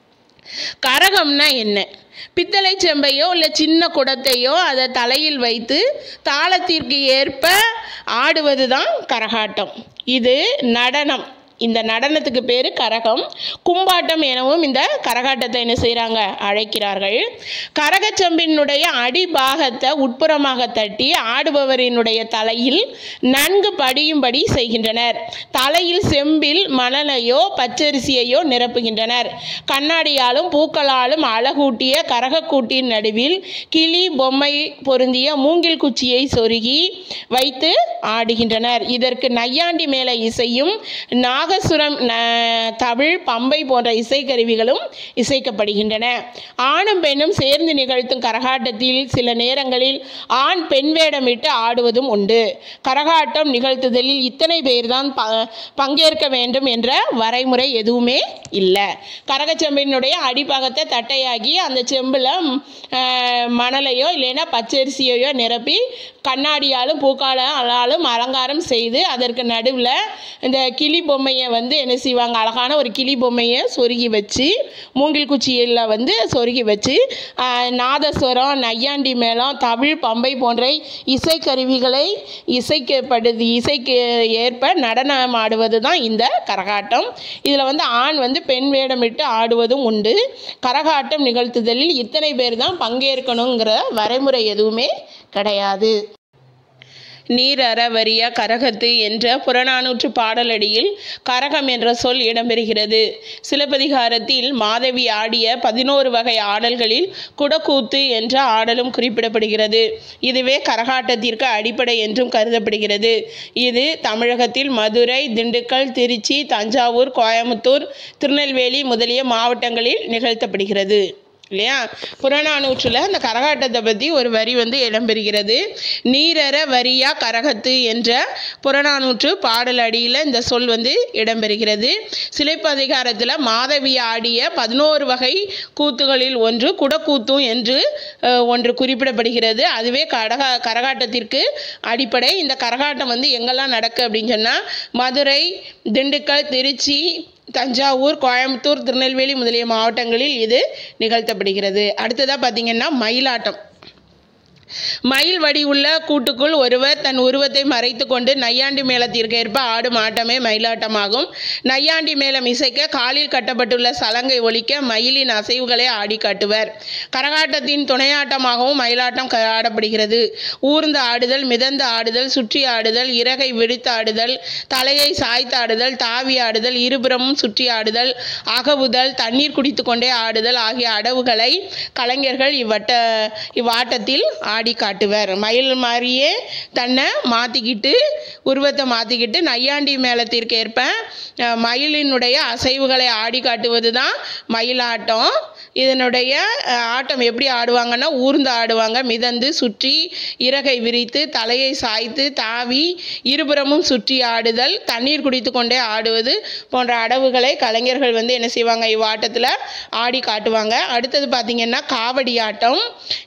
கரகம்னா என்ன பித்தளை செம்பையோ இல்லை சின்ன குடத்தையோ அதை தலையில் வைத்து தாளத்திற்கு ஏற்ப ஆடுவது தான் கரகாட்டம் இது நடனம் இந்த நடனத்துக்கு பேர் கரகம் கும்பாட்டம் எனவும் இந்த கரகாட்டத்தை என்ன செய்கிறாங்க அழைக்கிறார்கள் கரகச்சம்பினுடைய அடிபாகத்தை உட்புறமாக தட்டி ஆடுபவரினுடைய தலையில் நன்கு படியும்படி செய்கின்றனர் தலையில் செம்பில் மணலையோ பச்சரிசியையோ நிரப்புகின்றனர் கண்ணாடியாலும் பூக்களாலும் அழகூட்டிய கரகக்கூட்டின் நடுவில் கிளி பொம்மை பொருந்திய மூங்கில் குச்சியை சொருகி வைத்து ஆடுகின்றனர் இதற்கு நையாண்டி மேல இசையும் நாகசுரம் ந- தவிழ் பம்பை போன்ற இசைக்கருவிகளும் இசைக்கப்படுகின்றன ஆணும் பெண்ணும் சேர்ந்து நிகழ்த்தும் கரகாட்டத்தில் சில நேரங்களில் ஆண் பெண் வேடமிட்டு ஆடுவதும் உண்டு கரகாட்டம் நிகழ்த்துதலில் இத்தனை பேர்தான் ப பங்கேற்க வேண்டும் என்ற வரைமுறை எதுவுமே இல்லை கரகச்செம்பினுடைய அடிப்பாகத்தை தட்டையாக்கி அந்த செம்பில் மணலையோ இல்லைன்னா பச்சரிசியையோ நிரப்பி கண்ணாடியாலும் பூக்காலாலும் அலங்காரம் செய்து அதற்கு நடுவில் இந்த கிளி பொம்மையை வந்து என்ன செய்வாங்க அழகான ஒரு கிளி பொம்மையை சொருகி வச்சு மூங்கில் குச்சியில் வந்து சொருகி வச்சு ஆஹ், நாதஸ்வரம் நையாண்டி மேளம் தமிழ் பம்பை போன்ற இசைக்கருவிகளை இசைக்கப்படுது இசைக்கு ஏற்ப நடனம் ஆடுவது தான் இந்த கரகாட்டம் இதில் வந்து ஆண் வந்து பெண் வேடமிட்டு ஆடுவதும் உண்டு கரகாட்டம் நிகழ்த்துதலில் இத்தனை பேர் தான் பங்கேற்கணுங்கிற வரைமுறை எதுவுமே கிடையாது நீர் அறவரிய கரகத்து என்ற புறநானூற்று பாடலடியில் கரகம் என்ற சொல் இடம்பெறுகிறது சிலப்பதிகாரத்தில் மாதவி ஆடிய பதினோரு வகை ஆடல்களில் குடக்கூத்து என்ற ஆடலும் குறிப்பிடப்படுகிறது இதுவே கரகாட்டத்திற்கு அடிப்படை என்றும் கருதப்படுகிறது இது தமிழகத்தில் மதுரை திண்டுக்கல் திருச்சி தஞ்சாவூர் கோயமுத்தூர் திருநெல்வேலி முதலிய மாவட்டங்களில் நிகழ்த்தப்படுகிறது இல்லையா புறநானூற்றில் அந்த கரகாட்டத்தை பற்றி ஒரு வரி வந்து இடம்பெறுகிறது நீரற வரியா கரகத்து என்ற புறநானூற்று பாடல் அடியில் இந்த சொல் வந்து இடம்பெறுகிறது சிலைப்பதிகாரத்தில் மாதவி ஆடிய பதினோரு வகை கூத்துகளில் ஒன்று குடக்கூத்து என்று அஹ், ஒன்று குறிப்பிடப்படுகிறது அதுவே கடக கரகாட்டத்திற்கு அடிப்படை இந்த கரகாட்டம் வந்து எங்கெல்லாம் நடக்கு அப்படின்னு சொன்னால் மதுரை திண்டுக்கல் திருச்சி தஞ்சாவூர் கோயம்புத்தூர் திருநெல்வேலி முதலிய மாவட்டங்களில் இது நிகழ்த்தப்படுகிறது அடுத்ததாக பார்த்தீங்கன்னா மயிலாட்டம் மயில் வடி உள்ள கூட்டுக்குள் ஒருவர் தன் உருவத்தை மறைத்து கொண்டு நையாண்டி மேளத்திற்கு ஏற்ப ஆடும் ஆட்டமே மயிலாட்டமாகும் நையாண்டி மேளம் இசைக்க காலில் கட்டப்பட்டுள்ள சலங்கை ஒலிக்க மயிலின் அசைவுகளை ஆடி காட்டுவர் கரகாட்டத்தின் துணையாட்டமாகவும் மயிலாட்டம் க- ஆடப்படுகிறது ஊர்ந்து ஆடுதல் மிதந்து ஆடுதல் சுற்றி ஆடுதல் இறகை விரித்து ஆடுதல் தலையை சாய்த்து ஆடுதல் தாவி ஆடுதல் இருபுறமும் சுற்றி ஆடுதல் அகவுதல் தண்ணீர் குடித்து கொண்டே ஆடுதல் ஆகிய அடவுகளை கலைஞர்கள் இவ்வட்ட இவ்வாட்டத்தில் ஆடி காட்டுவர் மயில் மாதிரியே தன்னை மாற்றிக்கிட்டு உருவத்தை மாற்றிக்கிட்டு நையாண்டி மேளத்திற்கு ஏற்ப அஹ், மயிலினுடைய அசைவுகளை ஆடி காட்டுவது தான் மயிலாட்டம் இதனுடைய அஹ், ஆட்டம் எப்படி ஆடுவாங்கன்னா ஊர்ந்து ஆடுவாங்க மிதந்து சுற்றி இறகை விரித்து தலையை சாய்த்து தாவி இருபுறமும் சுற்றி ஆடுதல் தண்ணீர் குடித்து கொண்டே ஆடுவது போன்ற அடவுகளை கலைஞர்கள் வந்து என்ன செய்வாங்க இவ்வாட்டத்தில் ஆடி காட்டுவாங்க அடுத்தது பார்த்திங்கன்னா காவடி ஆட்டம்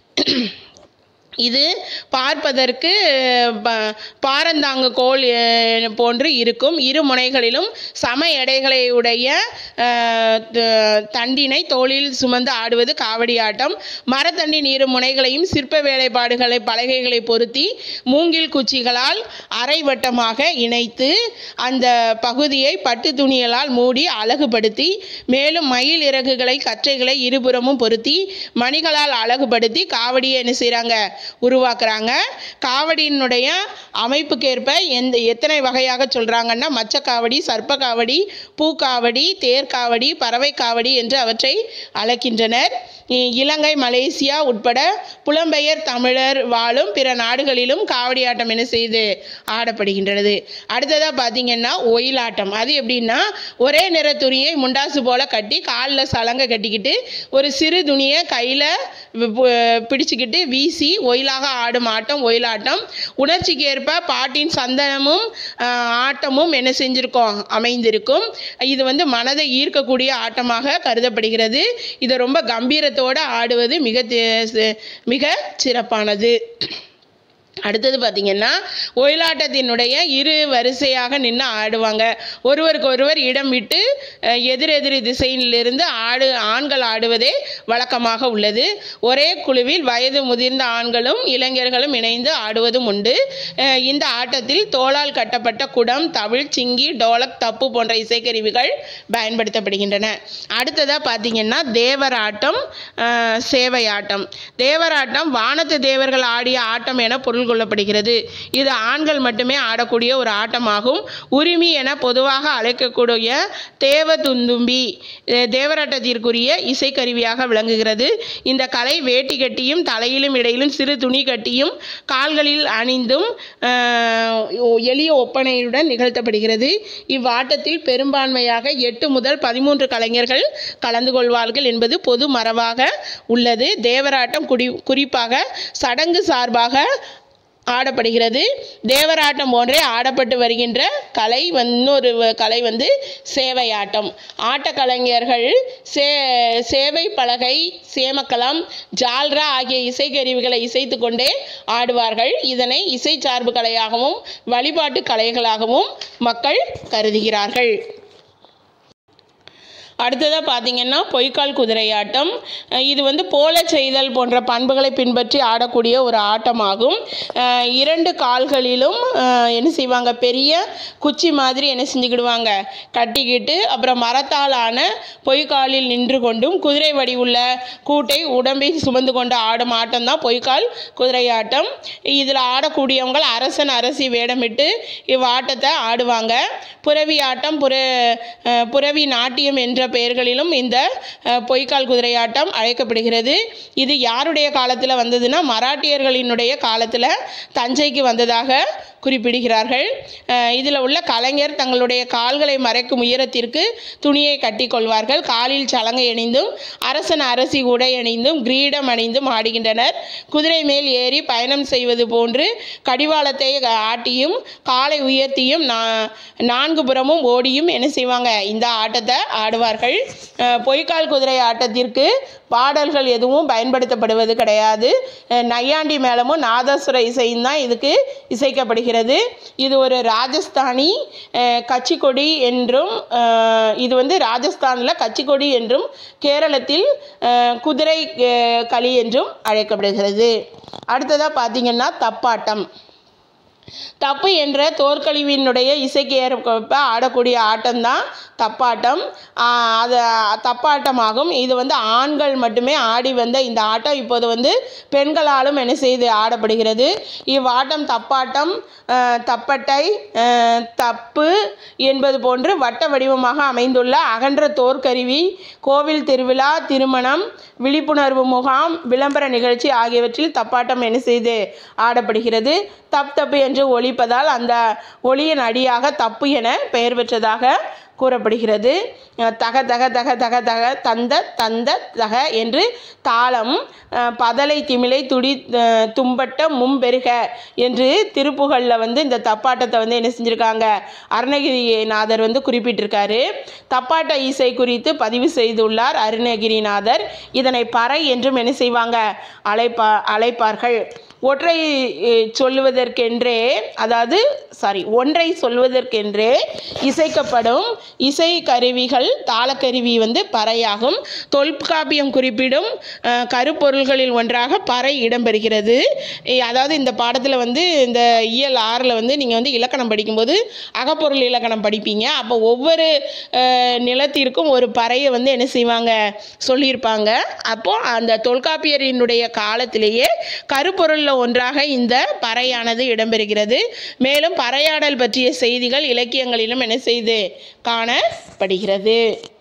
இது பார்ப்பதற்கு ப- பாரந்தாங்கு கோல் அஹ், போன்று இருக்கும் இரு முனைகளிலும் சம எடைகளை உடைய அஹ், த- தண்டினை தோளில் சுமந்து ஆடுவது காவடி ஆட்டம் மரத்தண்டின் இரு முனைகளையும் சிற்ப வேலைப்பாடுகளை பலகைகளை பொருத்தி மூங்கில் குச்சிகளால் அரைவட்டமாக இணைத்து அந்த பகுதியை பட்டு துணிகளால் மூடி அழகுபடுத்தி மேலும் மயில் இறகுகளை கற்றைகளை இருபுறமும் பொருத்தி மணிகளால் அழகுபடுத்தி காவடியை என்ன செய்கிறாங்க உருவாக்குறாங்க காவடியினுடைய அமைப்புக்கேற்ப எந்த எத்தனை வகையாக சொல்கிறாங்கன்னா மச்சக்காவடி சர்ப்ப காவடி பூக்காவடி தேர்காவடி பறவை காவடி என்று அவற்றை அழைக்கின்றனர் இ- இலங்கை மலேசியா உட்பட புலம்பெயர் தமிழர் வாழும் பிற நாடுகளிலும் காவடி ஆட்டம் என்ன செய்து ஆடப்படுகின்றது அடுத்ததாக பார்த்தீங்கன்னா ஒயிலாட்டம் அது எப்படின்னா ஒரே நிற துணியை முண்டாசு போல கட்டி காலில் சலங்கை கட்டிக்கிட்டு ஒரு சிறு துணியை கையில் பிடிச்சிக்கிட்டு வீசி ஒயிலாக ஆடும் ஆட்டம் ஒயிலாட்டம் உணர்ச்சிக்கு ஏற்ப பாட்டின் சந்தனமும் ஆஹ், ஆட்டமும் என்ன செஞ்சிருக்கோம் அமைந்திருக்கும் இது வந்து மனதை ஈர்க்கக்கூடிய ஆட்டமாக கருதப்படுகிறது இதை ரொம்ப கம்பீரத்தோடு ஆடுவது மிக தி- சி- மிக சிறப்பானது அடுத்தது பார்த்திங்கன்னா ஒயிலாட்டத்தினுடைய இரு வரிசையாக நின்று ஆடுவாங்க ஒருவருக்கு ஒருவர் இடம் விட்டு அஹ், எதிரெதிர் திசையிலிருந்து ஆடு ஆண்கள் ஆடுவதே வழக்கமாக உள்ளது ஒரே குழுவில் வயது முதிர்ந்த ஆண்களும் இளைஞர்களும் இணைந்து ஆடுவதும் உண்டு அஹ், இந்த ஆட்டத்தில் தோளால் கட்டப்பட்ட குடம் தவிழ் சிங்கி டோலக் தப்பு போன்ற இசைக்கருவிகள் பயன்படுத்தப்படுகின்றன அடுத்ததாக பார்த்தீங்கன்னா தேவராட்டம் அஹ், சேவையாட்டம் தேவராட்டம் வானத்து தேவர்கள் ஆடிய ஆட்டம் என பொருள் கொள்ளப்படுகிறது இது ஆண்கள் மட்டுமே ஆடக்கூடிய ஒரு ஆட்டமாகும் உரிமை என பொதுவாக அழைக்கக்கூடிய தேவ துந்தும்பி அஹ், தேவராட்டத்திற்குரிய இசைக்கருவியாக விளங்குகிறது இந்த கலை வேட்டி கட்டியும் தலையிலும் இடையிலும் சிறு துணி கட்டியும் கால்களில் அணிந்தும் அஹ், எளிய ஒப்பனையுடன் நிகழ்த்தப்படுகிறது இவ்வாட்டத்தில் பெரும்பான்மையாக எட்டு முதல் பதிமூன்று கலைஞர்கள் கலந்து கொள்வார்கள் என்பது பொது மரபாக உள்ளது தேவராட்டம் குடி குறிப்பாக சடங்கு சார்பாக ஆடப்படுகிறது தேவராட்டம் போன்றே ஆடப்பட்டு வருகின்ற கலை வந்து இன்னொரு வ- கலை வந்து சேவையாட்டம் ஆட்டக்கலைஞர்கள் சே சேவை பலகை சேமக்கலம் ஜால்ரா ஆகிய இசைக்கருவிகளை இசைத்து கொண்டே ஆடுவார்கள் இதனை இசை சார்பு கலையாகவும் வழிபாட்டு கலைகளாகவும் மக்கள் கருதுகிறார்கள் அடுத்ததாக பார்த்தீங்கன்னா பொய்க்கால் குதிரையாட்டம் அஹ் இது வந்து போல செய்தல் போன்ற பண்புகளை பின்பற்றி ஆடக்கூடிய ஒரு ஆட்டமாகும் அஹ் இரண்டு கால்களிலும் அஹ் என்ன செய்வாங்க பெரிய குச்சி மாதிரி என்ன செஞ்சுக்கிடுவாங்க கட்டிக்கிட்டு அப்புறம் மரத்தால் ஆன பொய்க்காலில் நின்று கொண்டும் குதிரை வடிவுள்ள கூட்டை உடம்பை சுமந்து கொண்டு ஆடும் ஆட்டம் தான் பொய்க்கால் குதிரையாட்டம் இதில் ஆடக்கூடியவங்க அரசன் அரசி வேடமிட்டு இவ்வாட்டத்தை ஆடுவாங்க புரவி ஆட்டம் புற அஹ் புரவி நாட்டியம் என்ற பெயர்களிலும் இந்த அஹ், பொய்க்கால் குதிரையாட்டம் அழைக்கப்படுகிறது இது யாருடைய காலத்தில் வந்ததுன்னா மராட்டியர்களினுடைய காலத்தில் தஞ்சைக்கு வந்ததாக குறிப்பிடுகிறார்கள் இதில் உள்ள கலைஞர் தங்களுடைய கால்களை மறைக்கும் உயரத்திற்கு துணியை கட்டி கொள்வார்கள் காலில் சலங்கை அணிந்தும் அரசன் அரசி உடை அணிந்தும் கிரீடம் அணிந்தும் ஆடுகின்றனர் குதிரை மேல் ஏறி பயணம் செய்வது போன்று கடிவாளத்தை ஆட்டியும் காலை உயர்த்தியும் நா- நான்கு புறமும் ஓடியும் என்ன செய்வாங்க இந்த ஆட்டத்தை ஆடுவார்கள் அஹ், பொய்க்கால் குதிரை ஆட்டத்திற்கு பாடல்கள் எதுவும் பயன்படுத்தப்படுவது கிடையாது அஹ், நையாண்டி மேளமும் நாதஸ்வர இசையும் தான் இதுக்கு இசைக்கப்படுகிறது இது ஒரு ராஜஸ்தானி அஹ், கச்சிக்கொடி என்றும் அஹ், இது வந்து ராஜஸ்தானில் கச்சிக்கொடி என்றும் கேரளத்தில் அஹ், குதிரை அஹ், களி என்றும் அழைக்கப்படுகிறது அடுத்ததாக பார்த்தீங்கன்னா தப்பாட்டம் தப்பு என்ற தோற்கழிவினுடைய இசைக்கு ஏற்ப ஆடக்கூடிய ஆட்டம்தான் தப்பாட்டம் ஆஹ் அது தப்பாட்டமாகும் இது வந்து ஆண்கள் மட்டுமே ஆடி வந்த இந்த ஆட்டம் இப்போது வந்து பெண்களாலும் என்ன செய்து ஆடப்படுகிறது இவ்வாட்டம் தப்பாட்டம் ஆஹ் தப்பட்டை ஆஹ் தப்பு என்பது போன்று வட்ட வடிவமாக அமைந்துள்ள அகன்ற தோற்கருவி கோவில் திருவிழா திருமணம் விழிப்புணர்வு முகாம் விளம்பர நிகழ்ச்சி ஆகியவற்றில் தப்பாட்டம் என்ன செய்து ஆடப்படுகிறது தப் தப்பு என்று ஒலிப்பதால் அந்த ஒளியின் அடியாக தப்பு என பெயர் பெற்றதாக கூறப்படுகிறது அஹ் தக தக தக தக தக தந்த தந்த தக என்று தாளம் அஹ் பதலை திமிலை துடி அஹ் தும்பட்ட மும்பெருக என்று திருப்புகழில் வந்து இந்த தப்பாட்டத்தை வந்து என்ன செஞ்சுருக்காங்க அருணகிரிநாதர் வந்து குறிப்பிட்டிருக்காரு தப்பாட்ட இசை குறித்து பதிவு செய்துள்ளார் அருணகிரிநாதர் இதனை பறை என்றும் என்ன செய்வாங்க அழைப்பா அழைப்பார்கள் ஒற்றை அஹ், சொல்லுவதற்கென்றே அதாவது சாரி ஒன்றை சொல்வதற்கென்றே இசைக்கப்படும் இசை கருவிகள் தாளக்கருவி வந்து பறையாகும் தொல்காப்பியம் குறிப்பிடும் அஹ், கருப்பொருள்களில் ஒன்றாக பறை இடம்பெறுகிறது இ- அதாவது இந்த பாடத்தில் வந்து இந்த இயல் ஆறில் வந்து நீங்கள் வந்து இலக்கணம் படிக்கும்போது அகப்பொருள் இலக்கணம் படிப்பீங்க அப்போ ஒவ்வொரு அஹ், நிலத்திற்கும் ஒரு பறையை வந்து என்ன செய்வாங்க சொல்லியிருப்பாங்க அப்போ அந்த தொல்காப்பியரினுடைய காலத்திலேயே கருப்பொருளில் ஒன்றாக இந்த பறையானது இடம்பெறுகிறது மேலும் பறையாடல் பற்றிய செய்திகள் இலக்கியங்களிலும் என்ன செய்து காணப்படுகிறது